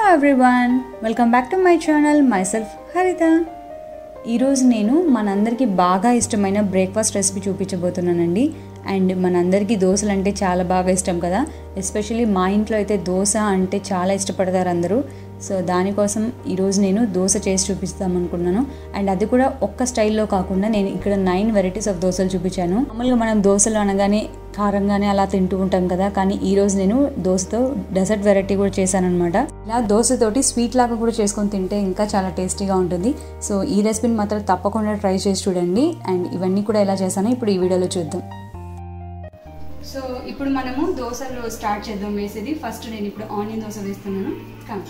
everyone welcome back to my channel myself Haritha ఈరోజు నేను మనందరికీ బాగా ఇష్టమైన బ్రేక్ఫాస్ట్ రెసిపీ చూపించబోతున్నానండి అండ్ మనందరికీ దోశలు అంటే చాలా బాగా ఇష్టం కదా ఎస్పెషల్లీ మా ఇంట్లో అయితే దోశ అంటే చాలా ఇష్టపడతారు అందరూ సో దానికోసం ఈరోజు నేను దోశ చేసి చూపిస్తాం అనుకున్నాను అండ్ అది కూడా ఒక్క స్టైల్లో కాకుండా నేను ఇక్కడ నైన్ వెరైటీస్ ఆఫ్ దోశలు చూపించాను మామూలుగా మనం దోశలు అనగానే కారంగానే అలా తింటూ ఉంటాం కదా కానీ ఈ రోజు నేను దోశతో డెజర్ట్ వెరైటీ కూడా చేశాను అనమాట ఇలా దోశతోటి స్వీట్ లాగా కూడా చేసుకొని తింటే ఇంకా చాలా టేస్టీగా ఉంటుంది సో ఈ రెసిపీని మాత్రం తప్పకుండా ట్రై చేసి చూడండి అండ్ ఇవన్నీ కూడా ఎలా చేశానో ఇప్పుడు ఈ వీడియోలో చూద్దాం సో ఇప్పుడు మనము దోశలు స్టార్ట్ చేద్దాం వేసేది ఫస్ట్ నేను ఇప్పుడు ఆనియన్ దోశ వేస్తున్నాను కమ్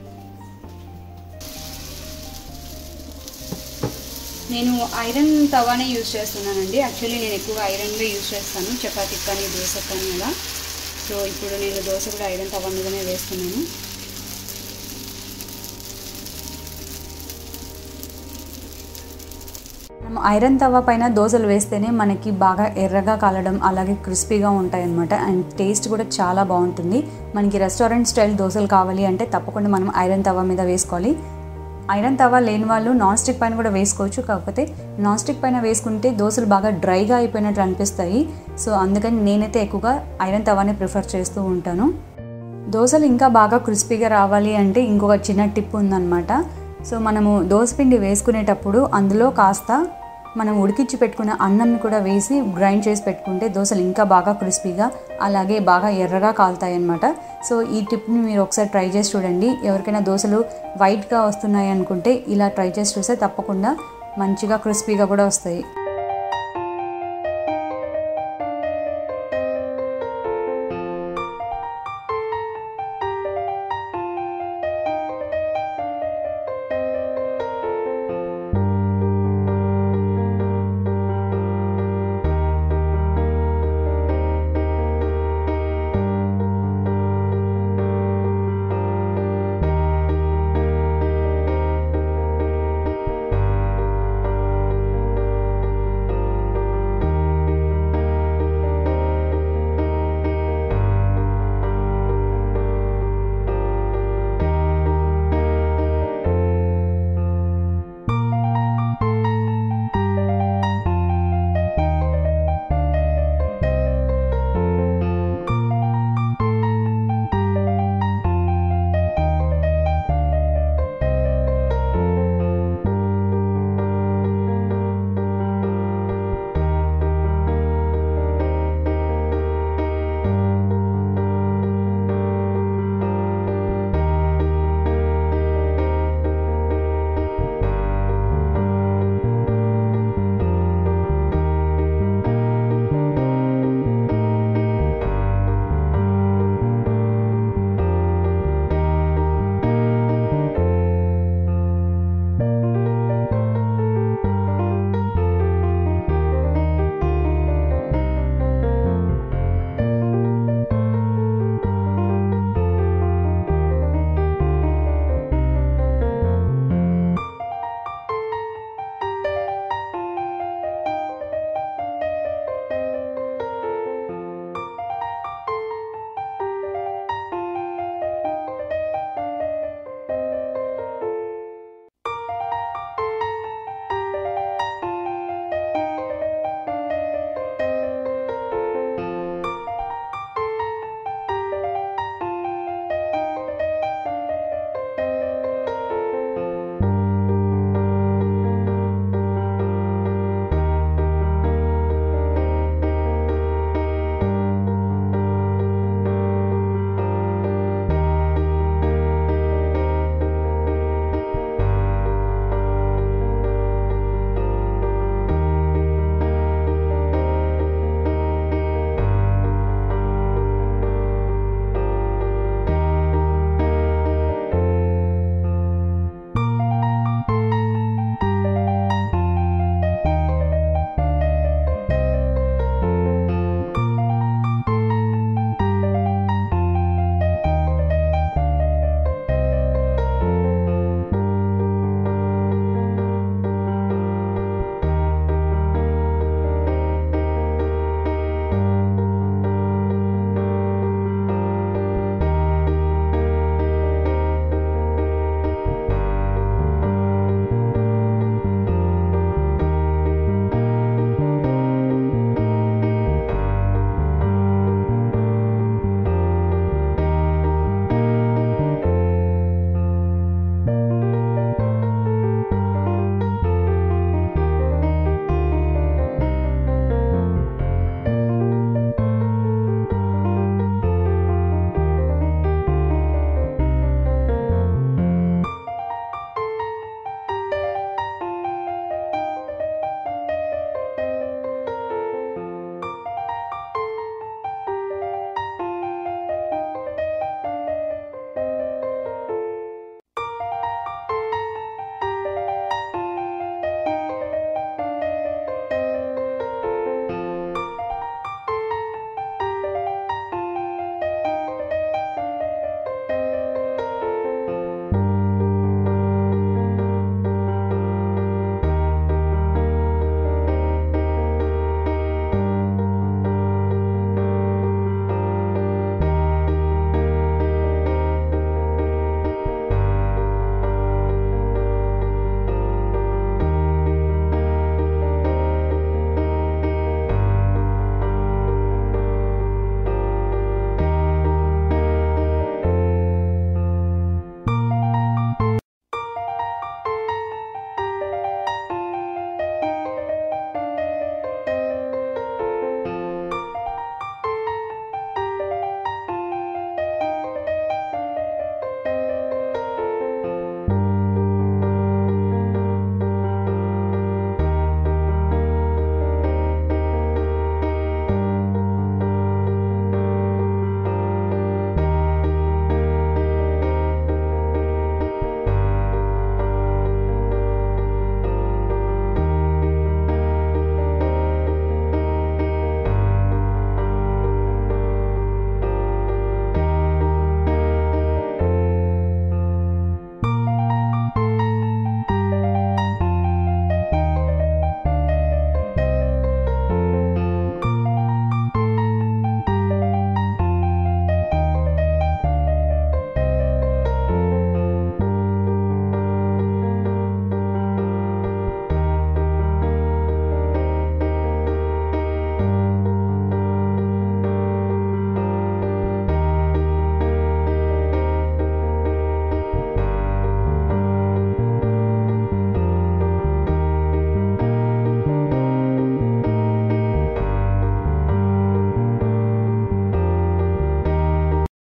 నేను ఐరన్ తవానే యూజ్ చేస్తున్నానండి యాక్చువల్లీ నేను ఎక్కువగా ఐరన్వే యూజ్ చేస్తాను చపాతీకి కానీ దోశ కానీ అలా సో ఇప్పుడు నేను దోశ కూడా ఐరన్ తవా మీదనే వేస్తున్నాను మనం ఐరన్ తవా పైన దోశలు వేస్తేనే మనకి బాగా ఎర్రగా కాలడం అలాగే క్రిస్పీగా ఉంటాయి అనమాట అండ్ టేస్ట్ కూడా చాలా బాగుంటుంది మనకి రెస్టారెంట్ స్టైల్ దోశలు కావాలి అంటే తప్పకుండా మనం ఐరన్ తవా మీద వేసుకోవాలి ఐరన్ తవా లేని వాళ్ళు నాన్ స్టిక్ పైన కూడా వేసుకోవచ్చు కాకపోతే నాన్ స్టిక్ పైన వేసుకుంటే దోశలు బాగా డ్రైగా అయిపోయినట్లు అనిపిస్తాయి సో అందుకని నేనైతే ఎక్కువగా ఐరన్ తవానే ప్రిఫర్ చేస్తూ ఉంటాను దోశలు ఇంకా బాగా క్రిస్పీగా రావాలి అంటే ఇంకొక చిన్న టిప్ ఉందన్నమాట సో మనము దోశపిండి వేసుకునేటప్పుడు అందులో కాస్త మనం ఉడికించి పెట్టుకున్న అన్నంని కూడా వేసి గ్రైండ్ చేసి పెట్టుకుంటే దోశలు ఇంకా బాగా క్రిస్పీగా అలాగే బాగా ఎర్రగా కాలుతాయి అన్నమాట సో ఈ టిప్ని మీరు ఒకసారి ట్రై చేసి చూడండి ఎవరికైనా దోశలు వైట్గా వస్తున్నాయి అనుకుంటే ఇలా ట్రై చేసి చూస్తే తప్పకుండా మంచిగా క్రిస్పీగా కూడా వస్తాయి